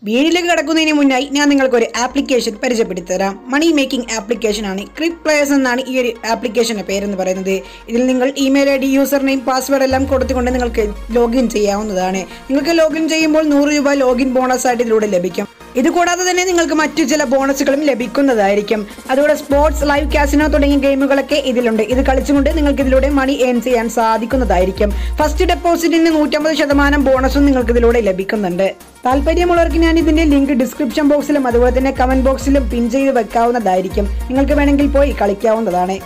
വീഡിയോയിലേക്ക് കിടക്കുന്നതിന് മുന്നായി ഞാൻ നിങ്ങൾക്ക് ഒരു ആപ്ലിക്കേഷൻ പരിചയപ്പെടുത്തി തരാം മണി മേക്കിംഗ് ആപ്ലിക്കേഷൻ ആണ് ക്രിപ് പ്ലേയേഴ്സ് എന്നാണ് ഈ ഒരു ആപ്ലിക്കേഷന്റെ പേരെന്ന് പറയുന്നത് ഇതിൽ നിങ്ങൾ email I D user name password എല്ലാം കൊടുത്തുകൊണ്ട് നിങ്ങൾക്ക് ലോഗിൻ ചെയ്യാവുന്നതാണ് നിങ്ങൾക്ക് ലോഗിൻ ചെയ്യുമ്പോൾ നൂറ് രൂപ ലോഗിൻ ബോണസ് ആയിട്ട് ഇതിലൂടെ ലഭിക്കും ഇത് കൂടാതെ തന്നെ നിങ്ങൾക്ക് മറ്റു ചില ബോണസുകളും ലഭിക്കുന്നതായിരിക്കും അതുകൂടെ സ്പോർട്സ് ലൈവ് കാസിനോ തുടങ്ങിയ ഗെയിമുകളൊക്കെ ഇതിലുണ്ട് ഇത് കളിച്ചുകൊണ്ട് നിങ്ങൾക്ക് ഇതിലൂടെ മണി ഏൺ ചെയ്യാൻ സാധിക്കുന്നതായിരിക്കും ഫസ്റ്റ് ഡെപ്പോസിറ്റിന് നൂറ്റമ്പത് ശതമാനം ബോണസും നിങ്ങൾക്ക് ഇതിലൂടെ ലഭിക്കുന്നുണ്ട് താല്പര്യമുള്ളവർക്ക് ഞാൻ ഇതിന്റെ ലിങ്ക് ഡിസ്ക്രിപ്ഷൻ ബോക്സിലും അതുപോലെ തന്നെ കമന്റ് ബോക്സിലും പിൻ ചെയ്ത് വെക്കാവുന്നതായിരിക്കും നിങ്ങൾക്ക് വേണമെങ്കിൽ പോയി കളിക്കാവുന്നതാണ്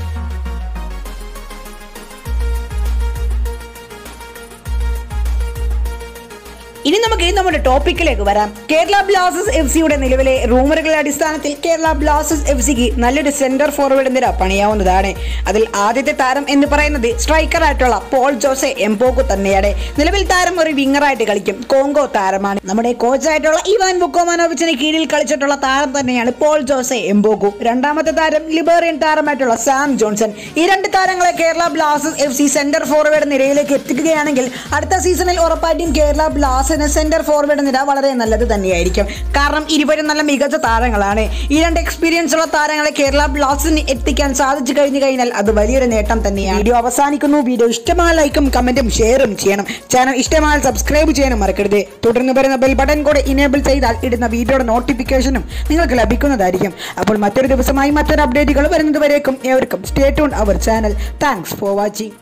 ഇനി നമുക്ക് നമ്മുടെ ടോപ്പിക്കിലേക്ക് വരാം കേരള ബ്ലാസ്റ്റേഴ്സ് എഫ് സിയുടെ നിലവിലെ റൂമറുകളുടെ അടിസ്ഥാനത്തിൽ കേരള ബ്ലാസ്റ്റേഴ്സ് എഫ് സിക്ക് നല്ലൊരു സെന്റർ ഫോർവേഡ് നിര പണിയാവുന്നതാണ് അതിൽ ആദ്യത്തെ താരം എന്ന് പറയുന്നത് സ്ട്രൈക്കർ ആയിട്ടുള്ള പോൾ ജോസെ എംപോക്കു തന്നെയാണ് നിലവിൽ താരം ഒരു വിങ്ങറായിട്ട് കളിക്കും കോങ്കോ താരമാണ് നമ്മുടെ കോച്ചായിട്ടുള്ള ഇവാൻ ബുക്കോമാനോവിച്ചിന് കീഴിൽ കളിച്ചിട്ടുള്ള താരം തന്നെയാണ് പോൾ ജോസെ എംപോക്കു രണ്ടാമത്തെ താരം ലിബേറിയൻ താരമായിട്ടുള്ള സാം ജോൺസൺ ഈ രണ്ട് താരങ്ങളെ Kerala blasters F C centre forward നിരയിലേക്ക് എത്തിക്കുകയാണെങ്കിൽ അടുത്ത സീസണിൽ ഉറപ്പായിട്ടും കേരള ബ്ലാസ്റ്റേഴ്സിന് സെന്റർ ഫോർവേഡ് നിര വളരെ നല്ലത് തന്നെയായിരിക്കും കാരണം ഇരുവരും നല്ല മികച്ച താരങ്ങളാണ് ഈ രണ്ട് എക്സ്പീരിയൻസ് ഉള്ള താരങ്ങളെ കേരള ബ്ലാസ്റ്റേഴ്സിന് എത്തിക്കാൻ സാധിച്ചു കഴിഞ്ഞു കഴിഞ്ഞാൽ അത് വലിയൊരു നേട്ടം തന്നെയാണ് വീഡിയോ അവസാനിക്കുന്നു വീഡിയോ ഇഷ്ടമായ ലൈക്കും കമന്റും ഷെയറും ചെയ്യണം ചാനൽ ഇഷ്ടമായാൽ സബ്സ്ക്രൈബ് ചെയ്യാനും മറക്കരുത് തുടർന്ന് വരുന്ന ബെൽ ബട്ടൺ കൂടെ ഇനേബിൾ ചെയ്താൽ ഇടുന്ന വീഡിയോയുടെ നോട്ടിഫിക്കേഷനും നിങ്ങൾക്ക് ലഭിക്കുന്നതായിരിക്കും അപ്പോൾ മറ്റൊരു ദിവസമായി മറ്റൊരു അപ്ഡേറ്റുകൾ വരുന്നത് വരേക്കും ഏവർക്കും stay tune our channel thanks for watching